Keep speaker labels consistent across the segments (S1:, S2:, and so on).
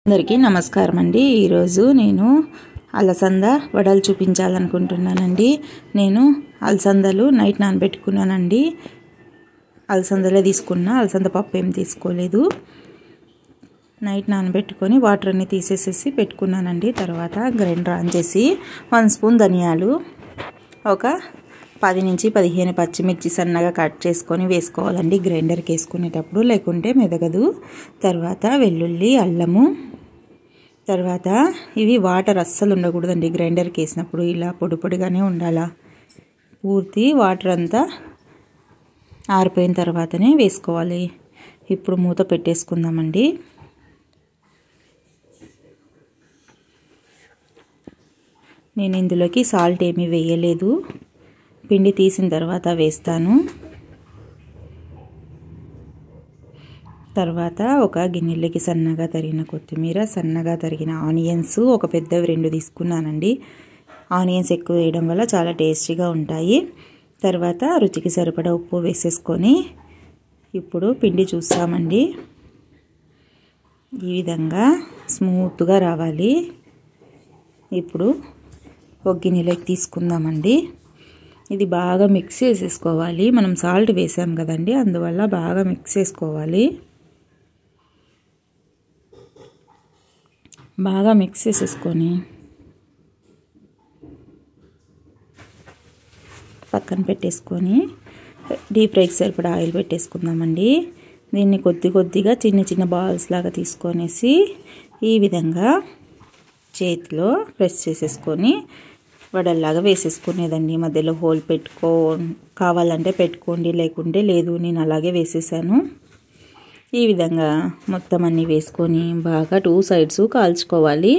S1: అందరికీ నమస్కారం అండి ఈరోజు నేను అలసంద వడలు చూపించాలనుకుంటున్నానండి నేను అలసందలు నైట్ నానబెట్టుకున్నానండి అలసందలే తీసుకున్నా అలసంద పప్పు ఏం తీసుకోలేదు నైట్ నానబెట్టుకొని వాటర్ అన్ని తీసేసేసి పెట్టుకున్నానండి తర్వాత గ్రైండర్ ఆన్ చేసి వన్ స్పూన్ ధనియాలు ఒక పది నుంచి పదిహేను పచ్చిమిర్చి సన్నగా కట్ చేసుకొని వేసుకోవాలండి గ్రైండర్కి వేసుకునేటప్పుడు లేకుంటే మెదగదు తర్వాత వెల్లుల్లి అల్లము తర్వాత ఇవి వాటర్ అస్సలు ఉండకూడదండి గ్రైండర్కి వేసినప్పుడు ఇలా పొడి పొడిగానే ఉండాలా పూర్తి వాటర్ అంతా ఆరిపోయిన తర్వాతనే వేసుకోవాలి ఇప్పుడు మూత పెట్టేసుకుందామండి నేను ఇందులోకి సాల్ట్ ఏమీ వేయలేదు పిండి తీసిన తర్వాత వేస్తాను తర్వాత ఒక గిన్నెలకి సన్నగా తరిగిన కొత్తిమీర సన్నగా తరిగిన ఆనియన్స్ ఒక పెద్దవి రెండు తీసుకున్నానండి ఆనియన్స్ ఎక్కువ వేయడం వల్ల చాలా టేస్టీగా ఉంటాయి తర్వాత రుచికి సరిపడా ఉప్పు వేసేసుకొని ఇప్పుడు పిండి చూస్తామండి ఈ విధంగా స్మూత్గా రావాలి ఇప్పుడు ఒక గిన్నెలోకి తీసుకుందామండి ఇది బాగా మిక్స్ చేసేసుకోవాలి మనం సాల్ట్ వేసాం కదండి అందువల్ల బాగా మిక్స్ చేసుకోవాలి బాగా మిక్స్ చేసేసుకొని పక్కన పెట్టేసుకొని డీప్ ఫ్రైకి సరిపడా ఆయిల్ పెట్టేసుకుందామండి దీన్ని కొద్ది కొద్దిగా చిన్న చిన్న బాల్స్ లాగా తీసుకొనేసి ఈ విధంగా చేతిలో ప్రెస్ చేసేసుకొని వడల్లాగా వేసేసుకునేదండి మధ్యలో హోల్ పెట్టుకో కావాలంటే పెట్టుకోండి లేకుంటే లేదు నేను అలాగే వేసేసాను ఈ విధంగా మొత్తం అన్నీ వేసుకొని బాగా టూ సైడ్స్ కాల్చుకోవాలి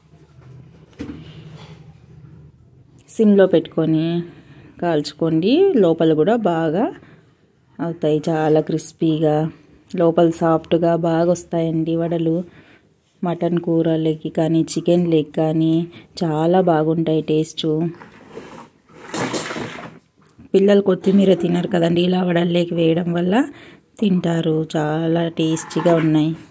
S1: సిమ్లో పెట్టుకొని కాల్చుకోండి లోపల కూడా బాగా అవుతాయి చాలా క్రిస్పీగా లోపల సాఫ్ట్గా బాగా వస్తాయండి వడలు మటన్ కూరలకి కానీ చికెన్ లెగ్ కానీ చాలా బాగుంటాయి టేస్ట్ పిల్లలు కొత్తిమీర తినరు కదండి ఇలా వడల్లోకి వేయడం వల్ల తింటారు చాలా టేస్టీగా ఉన్నాయి